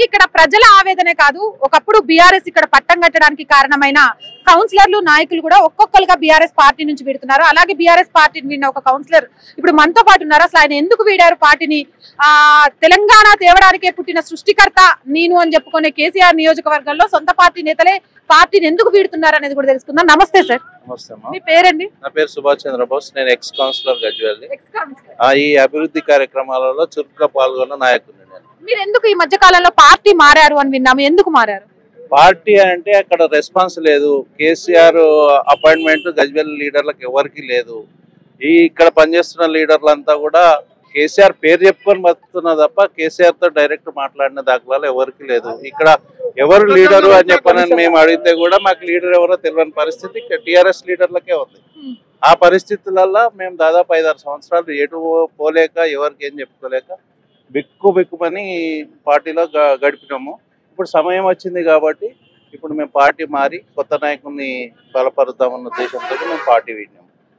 మొత్తానికి ఇక్కడ ప్రజల ఆవేదనే కాదు ఒకప్పుడు బీఆర్ఎస్ ఇక్కడ పట్టం కట్టడానికి కారణమైన కౌన్సిలర్లు నాయకులు కూడా ఒక్కొక్కరుగా బీఆర్ఎస్ పార్టీ నుంచి వీడుతున్నారు అలాగే బీఆర్ఎస్ పార్టీని వీడిన ఒక కౌన్సిలర్ ఇప్పుడు మనతో పాటు ఉన్నారు అసలు ఆయన ఎందుకు వీడారు పార్టీని ఆ తెలంగాణ తేవడానికే పుట్టిన సృష్టికర్త నేను అని చెప్పుకునే కేసీఆర్ నియోజకవర్గంలో సొంత పార్టీ నేతలే పార్టీని ఎందుకు వీడుతున్నారు అనేది కూడా తెలుసుకుందాం నమస్తే సార్ నమస్తే అమ్మా మీ పేరండి నా పేరు సుభాష్ చంద్రబోస్ నేను ఎక్స్ కౌన్సిలర్ గజ్వేల్ని ఎక్స్ కౌన్సిలర్. ఆ, ఈ అభివృద్ధి కార్యక్రమాలలో చురుగ్గా పాల్గొన్న నాయకుడిని నేను మీరు ఎందుకు ఈ మధ్య కాలంలో పార్టీ మారారు అని విన్నాము ఎందుకు మారారు పార్టీ అంటే అక్కడ రెస్పాన్స్ లేదు కేసీఆర్ అపాయింట్మెంట్ గజ్వేల్ లీడర్లకు ఎవరికి లేదు ఈ ఇక్కడ పనిచేస్తున్న లీడర్లంతా కూడా కేసీఆర్ పేరు చెప్పుకొని బతుకుతున్నా తప్ప కేసీఆర్ తో డైరెక్ట్ మాట్లాడిన దాఖలాలు ఎవరికి లేదు ఇక్కడ ఎవరు లీడరు అని చెప్పనని మేము అడిగితే కూడా మాకు లీడర్ ఎవరో తెలియని పరిస్థితి టిఆర్ఎస్ లీడర్లకే ఉంది Hmm. ఆ పరిస్థితులలో మేము దాదాపు ఐదారు సంవత్సరాలు ఎటు పోలేక ఎవరికి ఏం చెప్పుకోలేక బిక్కు బిక్కుమని పార్టీలో గ- గడిపినాము ఇప్పుడు సమయం వచ్చింది కాబట్టి ఇప్పుడు మేము పార్టీ మారి కొత్త నాయకుడిని బలపరుద్దామన్న ఉద్దేశంతో మేము పార్టీ విన్నాము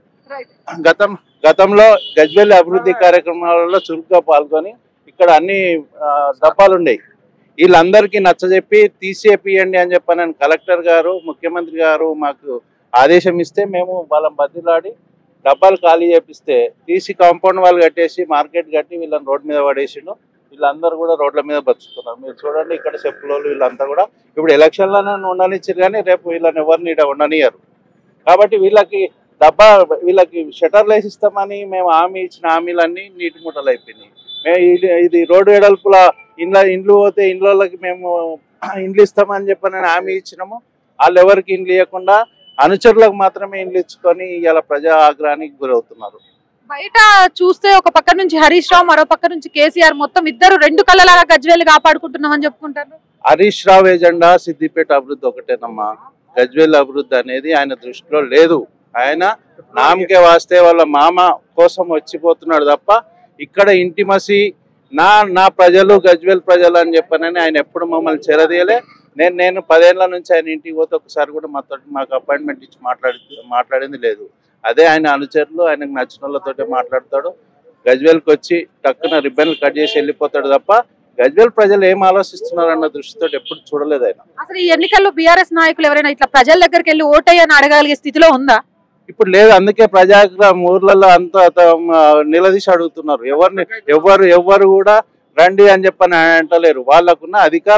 గతం గతంలో గజ్వేల్ అభివృద్ధి కార్యక్రమాలలో చురుగ్గా పాల్గొని ఇక్కడ అన్ని ఆ, డబ్బాలు ఉండేవి వీళ్ళందరికీ నచ్చజెప్పి తీసేపియండి అని చెప్పని కలెక్టర్ గారు ముఖ్యమంత్రి గారు మాకు ఆదేశం ఇస్తే మేము వాళ్ళని బదిలాడి డబ్బాలు ఖాళీ చేపిస్తే తీసి కాంపౌండ్ వాళ్ళు కట్టేసి మార్కెట్ కట్టి వీళ్ళని రోడ్ మీద పడేసిండు వీళ్ళందరూ కూడా రోడ్ల మీద బతుకుతున్నారు మీరు చూడండి ఇక్కడ చెప్పులోళ్ళు వీళ్ళంతా కూడా ఇప్పుడు ఎలక్షన్లోనే ఉండనిచ్చారు కానీ రేపు వీళ్ళని ఎవరిని ఈడ ఉండనియరు కాబట్టి వీళ్ళకి డబ్బా వీళ్ళకి షటర్లు వేసి ఇస్తామని మేము హామీ ఇచ్చిన హామీలన్నీ నీటి మూటలు అయిపోయినాయి మేము ఇది ఇది రోడ్డు వెడల్పుల ఇండ్ల ఇండ్లు పోతే ఇండ్లకి మేము ఇండ్లు ఇస్తామని చెప్పని హామీ ఇచ్చినాము వాళ్ళు ఎవరికి ఇండ్లు ఇవ్వకుండా అనుచరులకు మాత్రమే ఇండ్లు ఇచ్చుకొని ఇలా ప్రజా ఆగ్రహానికి గురవుతున్నారు బయట చూస్తే ఒక పక్క నుంచి హరీష్ రావు మరో పక్క నుంచి కేసీఆర్ మొత్తం ఇద్దరు రెండు కళ్ళలాగా గజ్వేలు కాపాడుకుంటున్నామని చెప్పుకుంటారు హరీష్ రావు ఎజెండా సిద్దిపేట అభివృద్ధి ఒకటేనమ్మా గజ్వేల్ అభివృద్ధి అనేది ఆయన దృష్టిలో లేదు ఆయన నామకే వాస్తే వాళ్ళ మామ కోసం వచ్చిపోతున్నాడు తప్ప ఇక్కడ ఇంటిమసి నా నా ప్రజలు గజ్వేల్ ప్రజలు అని చెప్పనని ఆయన ఎప్పుడు మమ్మల్ని చెరదీయలే నేను నేను పదేళ్ల నుంచి ఆయన ఇంటికి పోతే ఒకసారి కూడా మాతో మాకు అపాయింట్మెంట్ ఇచ్చి మాట్లాడి మాట్లాడింది లేదు అదే ఆయన అనుచరులు ఆయనకు నచ్చిన వాళ్ళతోటే మాట్లాడతాడు గజ్వేల్కి వచ్చి టక్కున రిబ్బన్లు కట్ చేసి వెళ్ళిపోతాడు తప్ప గజ్వేల్ ప్రజలు ఏం ఆలోచిస్తున్నారు అన్న దృష్టితో ఎప్పుడు చూడలేదు ఆయన అసలు ఈ ఎన్నికల్లో బీఆర్ఎస్ నాయకులు ఎవరైనా ఇట్లా ప్రజల దగ్గరికి వెళ్ళి ఓటయ్యని అడగలిగే స్థితిలో ఉందా ఇప్పుడు లేదు అందుకే ప్రజాగ్రహం ఊర్లలో అంత త- మ- నిలదీసి అడుగుతున్నారు ఎవరిని ఎవరు ఎవరు కూడా రండి అని చెప్పని అంటలేరు వాళ్ళకున్న అధికార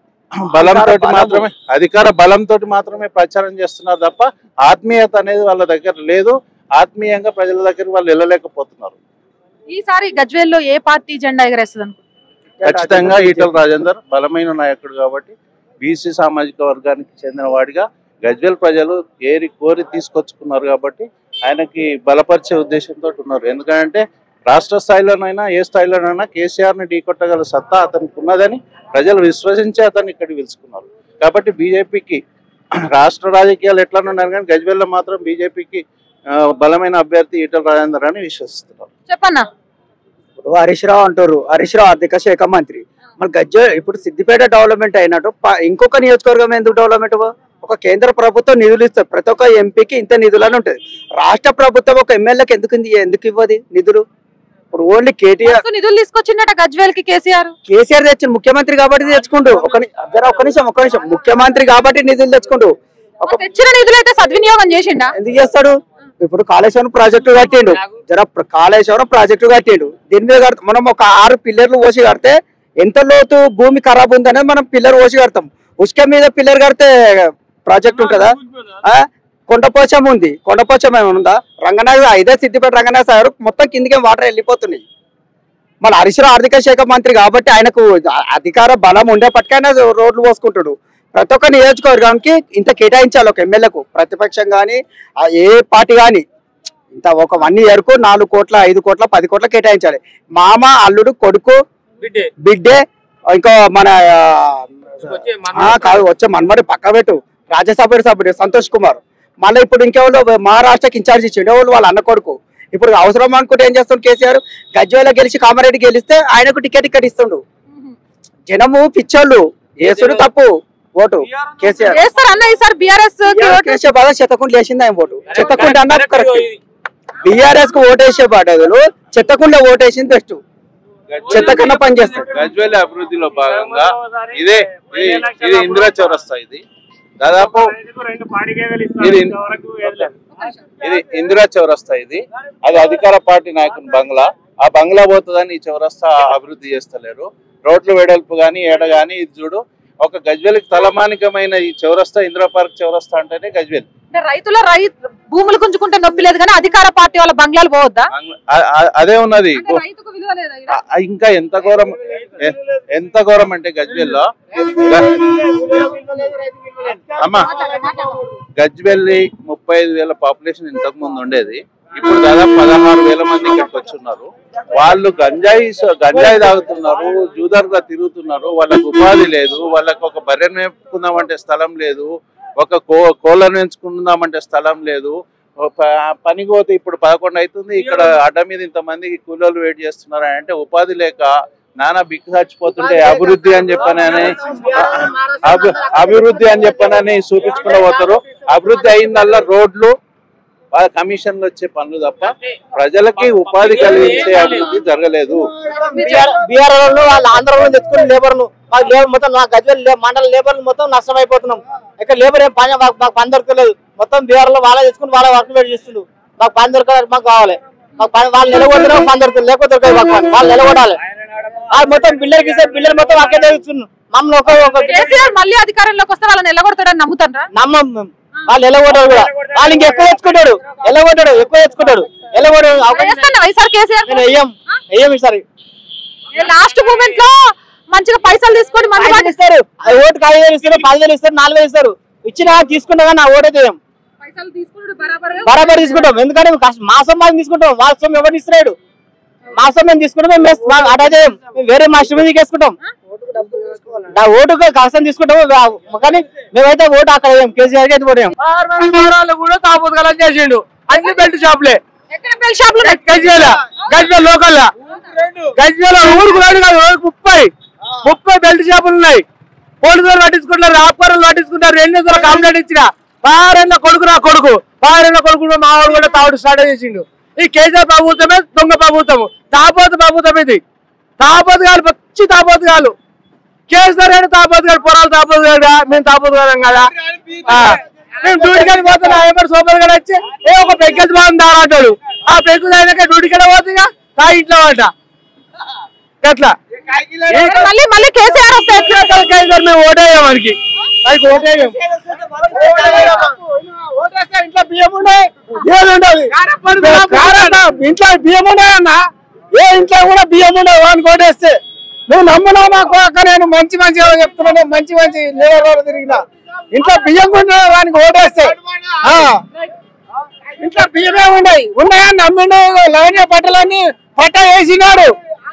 బలంతో మాత్రమే అధికార బలంతో మాత్రమే ప్రచారం చేస్తున్నారు తప్ప ఆత్మీయత అనేది వాళ్ళ దగ్గర లేదు ఆత్మీయంగా ప్రజల దగ్గర వాళ్ళు వెళ్ళలేకపోతున్నారు ఈసారి గజ్వేల్లో ఏ పార్టీ జెండా ఎగరేస్తుంది అనుకుంటున్నారు? ఖచ్చితంగా ఈటల రాజేందర్ బలమైన నాయకుడు కాబట్టి బీసీ సామాజిక వర్గానికి చెందిన వాడిగా గజ్వేల్ ప్రజలు ఏరి కోరి తీసుకొచ్చుకున్నారు కాబట్టి ఆయనకి బలపరిచే ఉద్దేశంతో ఉన్నారు ఎందుకంటే రాష్ట్ర స్థాయిలోనైనా ఏ స్థాయిలోనైనా కేసీఆర్ ని ఢీకొట్టగల సత్తా అతనికి ఉన్నదని ప్రజలు విశ్వసించి అతన్ని ఇక్కడికి పిలుచుకున్నారు కాబట్టి బీజేపీకి రాష్ట్ర రాజకీయాలు ఎట్లా ఉన్నారు కానీ గజ్వేల్లో మాత్రం బీజేపీకి బలమైన అభ్యర్థి ఈటల రాజేందర్ అని విశ్వసిస్తున్నారు చెప్పన్నా ఇప్పుడు హరీష్ రావు అంటారు హరీష్ రావు ఆర్థిక శాఖ మంత్రి మన గజ్జ ఇప్పుడు సిద్దిపేట డెవలప్మెంట్ అయినట్టు ప- ఇంకొక నియోజకవర్గం ఎందుకు డెవలప్మెంట్ ఒక కేంద్ర ప్రభుత్వం నిధులు ఇస్తుంది ప్రతి ఒక్క ఎంపీకి ఇంత నిధులు అని ఉంటుంది రాష్ట్ర ప్రభుత్వం ఒక ఎమ్మెల్యేకి ఎందుకు ఇంది- ఎందుకు ఇవ్వదు నిధులు ఇప్పుడు ఓన్లీ కేటీఆర్ మస్తు నిధులు తీసుకొచ్చిండట గజ్వేల్ కి కేసీఆర్ కేసీఆర్ తెచ్చిన ముఖ్యమంత్రి కాబట్టి తెచ్చుకుంటూ ఒక ని- జర ఒక్క నిమిషం ఒక్క నిమిషం ముఖ్యమంత్రి కాబట్టి నిధులు తెచ్చుకుంటూ ఒక తెచ్చిన నిధులు అయితే సద్వినియోగం చేసిండా ఎందుకు చేస్తాడు ఇప్పుడు కాళేశ్వరం ప్రాజెక్టు కట్టిండు జర ప్ర- కాళేశ్వరం ప్రాజెక్టు కట్టిండు దీని మీద కడత- మనం ఒక ఆరు పిల్లర్లు పోసి కడితే ఎంత లోతు భూమి ఖరాబ్ ఉందనేది మనం పిల్లర్ పోసి కడతాం ఉసుక మీద పిల్లర్ కడితే ప్రాజెక్ట్ ఉంటుందా ఆ? కొండపోచం ఉంది కొండపోచం ఏమైనా ఉందా రంగనాథ్ ఐదే సిద్దిపేట రంగనాథ్ సార్ మొత్తం కిందికే వాటర్ వెళ్ళిపోతున్నాయి మన హరీశ్వర ఆర్థిక శాఖ మంత్రి కాబట్టి ఆయనకు అధికార బలం ఉండేపటికి ఆయన రోడ్లు పోసుకుంటాడు ప్రతి ఒక్క నియోజకవర్గానికి ఇంత కేటాయించాలి ఒక ఎమ్మెల్యేకు ప్రతిపక్షం కానీ ఏ పార్టీ కానీ ఇంత ఒక వన్ ఇయర్కు నాలుగు కోట్ల ఐదు కోట్ల పది కోట్ల కేటాయించాలి మామ అల్లుడు కొడుకు బిడ్డే బిడ్డే ఇంకో మన ఆ, వచ్చే ఆ, కాదు వచ్చే మన్మడి పక్క పెట్టు రాజ్యసభ సభ్యుడు సంతోష్ కుమార్ మళ్ళీ ఇప్పుడు ఇంకెవరు మహారాష్ట్రకి ఇన్ఛార్జ్ ఇచ్చిండు ఎవరు వాళ్ళ అన్న కొడుకు ఇప్పుడు అవసరం అనుకుంటే ఏం చేస్తుండు కేసీఆర్ గజ్వేల గెలిచి కామారెడ్డి గెలిస్తే ఆయనకు టికెట్ టికెట్ ఇస్తుండు జనము పిచ్చోళ్ళు ఏసుడు తప్పు ఓటు కేసీఆర్ చేస్తారు అన్న ఈసారి బీఆర్ఎస్ వేసే బాధ చెత్తకుండా లేచింది ఆయన ఓటు చెత్తకుండా అన్న కరెక్ట్ బీఆర్ఎస్ కు ఓటేసే బాధలు చెత్తకుండా ఓటేసింది బెస్ట్ చెత్త కన్నా పని చేస్తాడు గజ్వేల్ అభివృద్ధిలో భాగంగా ఇదే ఇది ఇది ఇందిరా చౌరస్తా ఇది దాదాపు ఇది ఇది ఇందిరా చౌరస్తా ఇది అది అధికార పార్టీ నాయకుని బంగ్లా ఆ బంగ్లా పోతుందని ఈ చౌరస్తా అభివృద్ధి చేస్తలేరు రోడ్లు వెడల్పు గాని ఏడ గాని ఇది చూడు ఒక గజ్వేల్కి తలమానికమైన ఈ చౌరస్తా ఇందిరా పార్క్ చౌరస్తా అంటేనే గజ్వేల్ అంటే రైతుల రైతు భూములు గుంజుకుంటే నొప్పి లేదు కానీ అధికార పార్టీ వాళ్ళ బంగ్లాలు పోవద్దా బంగ్లా- ఆ- ఆ- అదే ఉన్నది అంటే రైతుకు విలువ లేదా ఈడ? ఆ- ఇంకా ఎంత ఘోరం ఎ- ఎంత ఘోరం అంటే గజ్వేల్లో అమ్మా గజ్వెల్లి ముప్పై ఐదు వేల పాపులేషన్ ఇంతకు ముందు ఉండేది ఇప్పుడు దాదాపు పదహారు వేల మంది ఇక్కడికి వచ్చున్నారు వాళ్ళు గంజాయి స- గంజాయి తాగుతున్నారు జూదర్గా తిరుగుతున్నారు వాళ్ళకు ఉపాధి లేదు వాళ్ళకు ఒక బర్రెను మేపుకుందామంటే స్థలం లేదు ఒక కో కోళ్ళను ఎంచుకుందామంటే స్థలం లేదు ఓ ప- పనికి పోతే ఇప్పుడు పదకొండు అవుతుంది ఇక్కడ అడ్డ మీద ఇంతమంది కూలోళ్ళు వెయిట్ చేస్తున్నారు అని అంటే ఉపాధి లేక నానా బిక్కు చచ్చిపోతుంటే అభివృద్ధి అని చెప్పనని అభి- అభివృద్ధి అని చెప్పనని చూపించుకుని పోతారు అభివృద్ధి అయిందల్లా రోడ్లు వాళ్ళ కమిషన్లు వచ్చే పనులు తప్ప ప్రజలకి ఉపాధి కలిగించే అభివృద్ధి జరగలేదు బీఆర్ వాళ్ళు వాళ్ళ ఆంధ్ర వాళ్ళు తెచ్చుకుని లేబర్ ను మాకు లేబర్ మొత్తం నా గజ్వెల్ లే- మండల లేబర్ మొత్తం నష్టం అయిపోతున్నాం ఇక్కడ లేబర్ ఏం పని మాకు మాకు పని దొరకలేదు మొత్తం బీఆర్ లో వాళ్ళే తెచ్చుకుని వాళ్ళే వర్క్ పెట్టి చేస్తుండ్రు మాకు పని దొరకాలి మాకు కావాలి మాకు పని వాళ్ళు నిలబడితే పని దొరకదు లేకపోతే దొరకదు మాకు పని వాళ్ళు నిలబడాలి వాళ్ళు మొత్తం బిల్డర్కి ఇస్తే బిల్డర్ మొత్తం అక్కడ తెచ్చున్నారు మమ్మల్ని ఒక ఒక కేసీఆర్ మళ్ళీ అధికారంలోకి వస్తే వాళ్ళని ఎల్లగొడతాడని నమ్ముతారా నమ్మం మేము. వాళ్ళు ఎల్లగొట్టాడు కూడా వాళ్ళు ఇంకా ఎక్కువ తెచ్చుకుంటాడు ఎల్లగొట్టాడు ఎక్కువ తెచ్చుకుంటాడు ఎల్లగొట్టాడు అవకాశం వేస్తాను ఈసారి కేసీఆర్ నేను వెయ్యం వెయ్యం ఈసారి లాస్ట్ మూమెంట్ లో మంచిగా పైసలు తీసుకొని మందు పైసలు ఇస్తారు అది ఓటుకు ఐదు వేలు ఇస్తారు పదివేలు ఇస్తారు నాలుగు వేలు ఇస్తారు ఇచ్చినా తీసుకున్నా కానీ నా ఓటే చేయం పైసలు తీసుకున్నాడు బరాబర్ బరాబర్ తీసుకుంటాం ఎందుకంటే మేము కష్ట- మా సొమ్ము తీసుకుంటాం వాళ్ళ సొమ్ము ఎవరు ఇస్తున్నాడు మా సొమ్ము మేము తీసుకుంటాం మేము వేస్- మా- అటా చేయం మేము వేరే మా ఇష్టం మీదకి వేసుకుంటాం నా ఓటుకు కష్టం తీసుకుంటాం వా- కానీ మేమైతే ఓటు అక్కడ వేయం కేసీఆర్ కి అయితే ఓటు వేయం వారాలు కూడా తాపూతకాలం చేసిండు అన్ని బెల్ట్ షాపులే ఎక్కడ బెల్ షాప్ లో గజ్వేల గజ్వేల్ లోకల్ గజ్వేల ఊరుకు రాడు కాదు ఊరుకు ముప్పై ముప్పై బెల్ట్ షాపులు ఉన్నాయి పోలీసులు పట్టించుకుంటారు ఆపుకారులు పట్టించుకుంటారు రెండు వందల కంప్లైంట్ ఇచ్చిన పారెన్న కొడుకు నా కొడుకు పారెన్న కొడుకు మా వాడు కూడా తాగుడు స్టార్ట్ చేసిండు ఈ కేసీఆర్ ప్రభుత్వమే దొంగ ప్రభుత్వము తాపోతు ప్రభుత్వం ఇది తాపోతు కాదు పచ్చి తాపోతు కాదు కేసీఆర్ గారు తాపోతు గారు పొరాలు తాపోతు గారు మేము తాపోతు గారం కదా ఆ, మేము డ్యూటీకి వెళ్ళి పోతున్నా ఎవరు సూపర్ గారు వచ్చి ఏ ఒక పెగ్గేది బాగుంది దారా అంటాడు ఆ పెగ్గు తాగినాక డ్యూటీకి వెళ్ళి పోతుందిగా తా ఇంట్లో అంట ఎట్లా మళ్ళీ మళ్ళీ కేసీఆర్ వస్తే ఎట్లా? కేసీఆర్ మేము ఓటేయం మనకి మనకి ఓటేయం ఓటేస్తే ఇంట్లో బియ్యం ఉన్నాయి ఏది ఉండాలి కారన్నా, ఇంట్లో బియ్యం ఉన్నాయన్నా ఏ ఇంట్లో కూడా బియ్యం ఉండవు వానికి ఓటేస్తే నువ్వు నమ్మునా నాకు అక్క నేను మంచి మంచి చెప్తున్నాను మంచి మంచి లేవర్ తిరిగిన ఇంట్లో బియ్యం కూడా వానికి ఓటేస్తే ఆ. ఇంట్లో బియ్యమే ఉన్నాయి ఉన్నాయని నమ్మిండు లవణ్య పట్టలన్నీ పట్ట వేసినాడు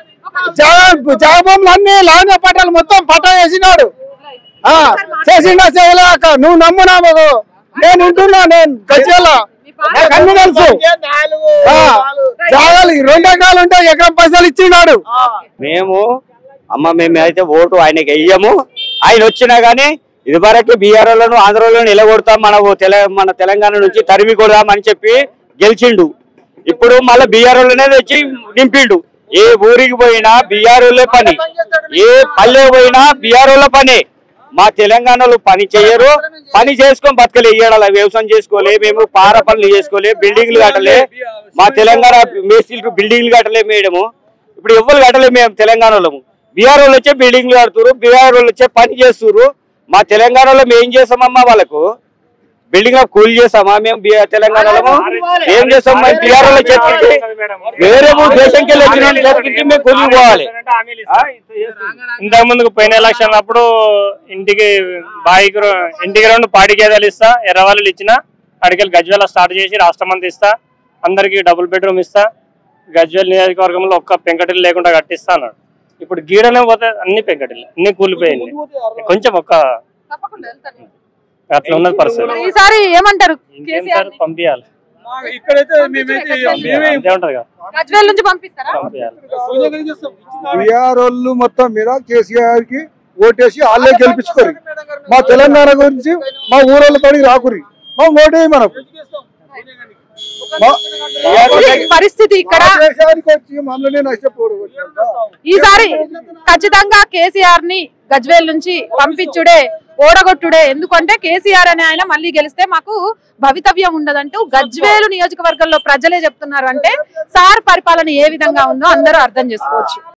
జగబొమ్మలన్నీ లవణ్య పట్టాలు మొత్తం పట్ట వేసినాడు ఆ చేసిండా చేయలేక నువ్వు నమ్మునా మాకు నేను ఉంటున్నా నేను గజ్జల నాకు అన్ని తెలుసు ఆ, జాగాలు ఈ రెండు ఎకరాలు ఉంటే ఎకరం పైసలు ఇచ్చినాడు మేము అమ్మ మేము అయితే ఓటు ఆయనకి వెయ్యము ఆయన వచ్చినా గానీ ఇదివరకు బీఆర్ఓలను ఆంధ్రలో నిలగొడతాం మన తెల మన తెలంగాణ నుంచి తరిమి కొడదామని చెప్పి గెలిచిండు ఇప్పుడు మళ్ళీ బీఆర్ఓలనే తెచ్చి నింపిండు ఏ ఊరికి పోయినా బీఆర్ఓలే పని ఏ పల్లె పోయినా బీఆర్ఓల పని మా తెలంగాణలో పని చేయరు పని చేసుకొని బతకలే ఇయ్యాల వ్యవసాయం చేసుకోలే మేము పార పనులు చేసుకోలే బిల్డింగ్లు కట్టలే మా తెలంగాణ మేస్త్రీలకు బిల్డింగ్లు కట్టలే మేడము ఇప్పుడు ఎవ్వరు కట్టలే మేము తెలంగాణలో బీఆర్ వాళ్ళు వచ్చే బిల్డింగ్లు కడుతురు బీఆర్ వాళ్ళు వచ్చే పని చేస్తురు మా తెలంగాణలో మేము ఏం చేస్తామమ్మా వాళ్ళకు బిల్డింగ్ లో కూల్ చేస్తామా మేము బి- తెలంగాణలో ఏం చేస్తాం మేము బీఆర్ వాళ్ళ చేతికి వేరే ఊరు దేశంకి వెళ్ళి వచ్చిన వాళ్ళ చేతికి మేము కూలి పోవాలి ఇంతకు ముందుకు పోయిన ఎలక్షన్ అప్పుడు ఇంటికి బాయికి రో- ఇంటికి రెండు పాడి గేదెలు ఇస్తా ఎర్రవాళ్ళు ఇచ్చిన అడికెళ్ళి గజ్వేల స్టార్ట్ చేసి రాష్ట్రం అంతా ఇస్తా అందరికి డబుల్ బెడ్రూమ్ ఇస్తా గజ్వేల్ నియోజకవర్గంలో ఒక్క పెంకటిల్లు లేకుండా కట్టిస్తా అన్నాడు ఇప్పుడు గీడనే పోతే అన్ని పెంకటిల్లు అన్ని కూలిపోయింది కొంచెం ఒక్క తప్పకుండా వెళ్తాను. అట్లా ఉన్నది పరిస్థితి మరి ఈసారి ఏమంటారు ఇంకేం కేసీఆర్ సార్ పంపించాలి ఇక్కడైతే మేమైతే పంపించాలి అంతే ఉంటది కదా గజ్వేల్ నుంచి పంపిస్తారా పంపించాలి బీఆర్ వాళ్ళు మొత్తం మీద కేసీఆర్ కి ఓటేసి వాళ్ళే గెలిపించుకోరు మా తెలంగాణ గురించి మా ఊరోళ్ళతో రాకురి మా ఓటే మనకు ఇది పరిస్థితి ఇక్కడ దేశానికి వచ్చి మమ్మల్ని నష్టపోడు ఈసారి ఖచ్చితంగా కేసీఆర్ ని గజ్వేల్ నుంచి పంపించుడే ఓడగొట్టుడే ఎందుకంటే కేసీఆర్ అనే ఆయన మళ్ళీ గెలిస్తే మాకు భవితవ్యం ఉండదంటూ గజ్వేలు నియోజకవర్గంలో ప్రజలే చెప్తున్నారు అంటే సార్ పరిపాలన ఏ విధంగా ఉందో అందరూ అర్థం చేసుకోవచ్చు